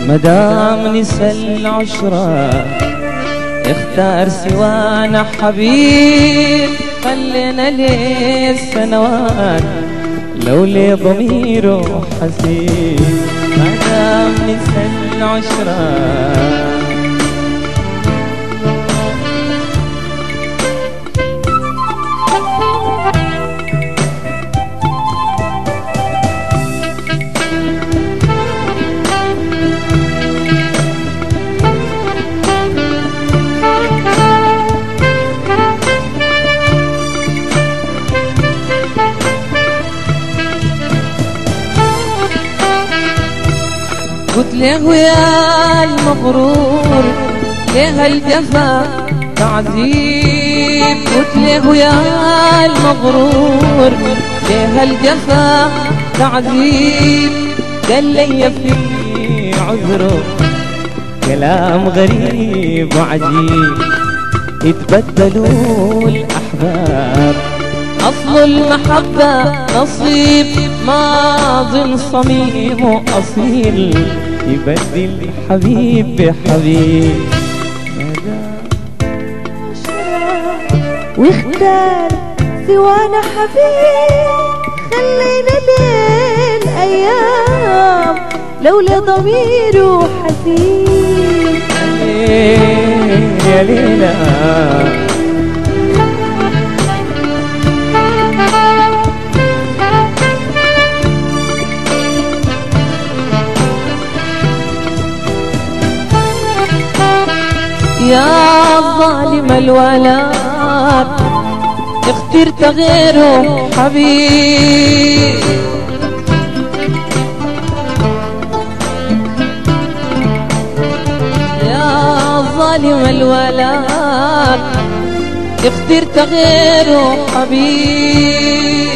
مدام نسى العشرة اختار سوانا حبيب خلينا ليه السنوات لو لي ضميره حسيب مدام نسى العشرة قلت له يا المغرور ليه الجفا تعذيب قلت له يا المغرور ليه الجفا تعذيب قال لي في عذره كلام غريب وعجيب اتبدلوا الأحباب أصل المحبة نصيب ماض صميم وأصيل يبدل حبيب بحبيب واختار سوانا حبيب خلينا بين أيام لولا ضميره حزين يا ليلى يا ظالم الولاد اخترت غيره حبيب يا ظالم الولاد اخترت غيره حبيب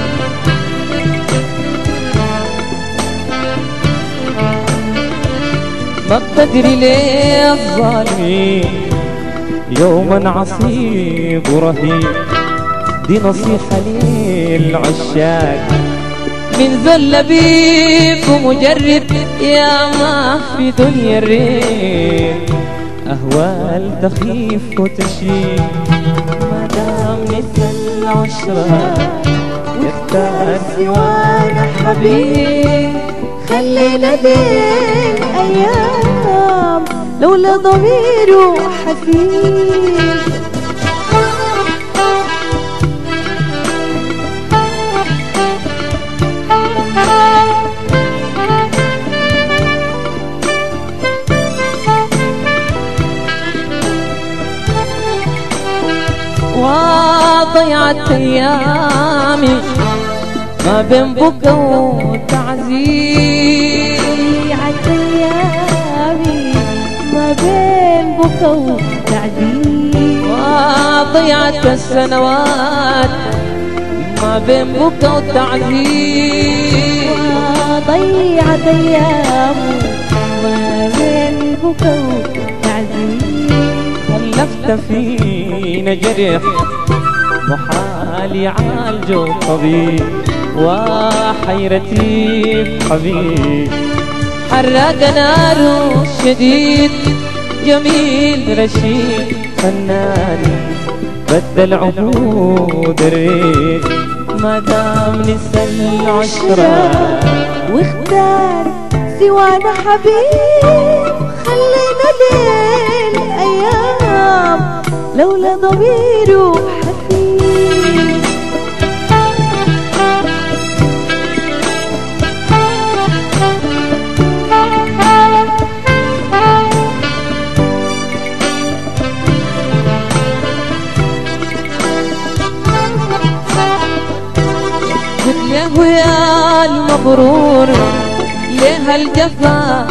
ما بتدري ليه الظالمين يوما عصيب ورهيب دي نصيحة للعشاق من ذا اللبيب ومجرب يا ما في دنيا الريب أهوال تخيف وتشيب ما دام نسى العشرة يختار سوانا حبيب خلينا بين أيام لولا ضميره حزين وضيعت أيامي ما بين بكا وتعذيب ضيعت أيامي ما بين بكا وتعذيب وضيعت السنوات ما بين بكا وتعذيب وضيعت أيامي ما بين بكا وتعذيب خلفت فينا جرح محال يعالجه طبيب وحيرتي في حبيب حرق ناره شديد جميل رشيد فنان بدل عهود الريد ما دام نسى العشرة واختار سوانا حبيب خلينا بين أيام لولا ضميره حزين قلت له يا المغرور ليه الجفا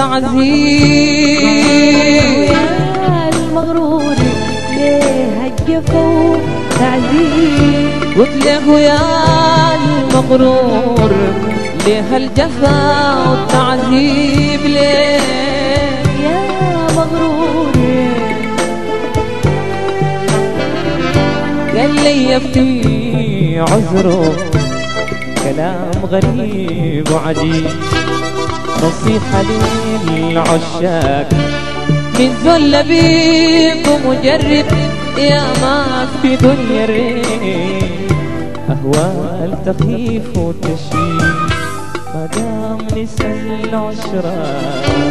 تعذيب يا المغرور ليه الجفا تعذيب قلت له يا المغرور ليه الجفا والتعذيب ليه يا مغرور قال لي يفتي عذره كلام غريب وعجيب نصيحة للعشاق من ذل لبيب ومجرب يا ما في دنيا الريح أهوال تخيف وتشيل ما دام نسأل العشرة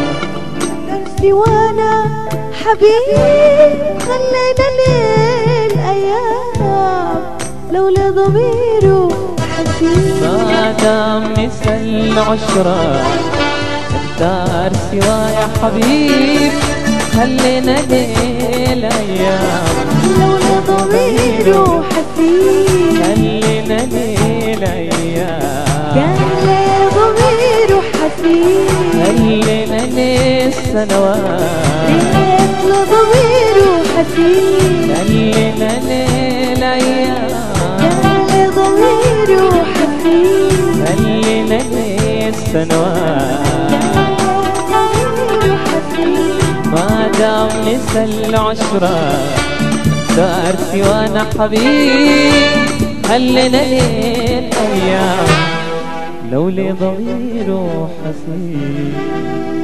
سوانا حبيب خلينا ليل أيام لولا ضميره حسين ما دام نسأل العشرة اختار سوا يا حبيب خلينا ليل أيام لولا ضميره حسين خلينا ليل أيام كان لي ضميره حسين خلينا ليل سنوات ليت له ضميره حسين خلينا ليل أيام كان لي ضميره حسين خلينا ليل سنوات ضميره حسين ما دام نسأل عشرة صار سوانا حبيب خلينا ليل أيام لو لي ضميره حسين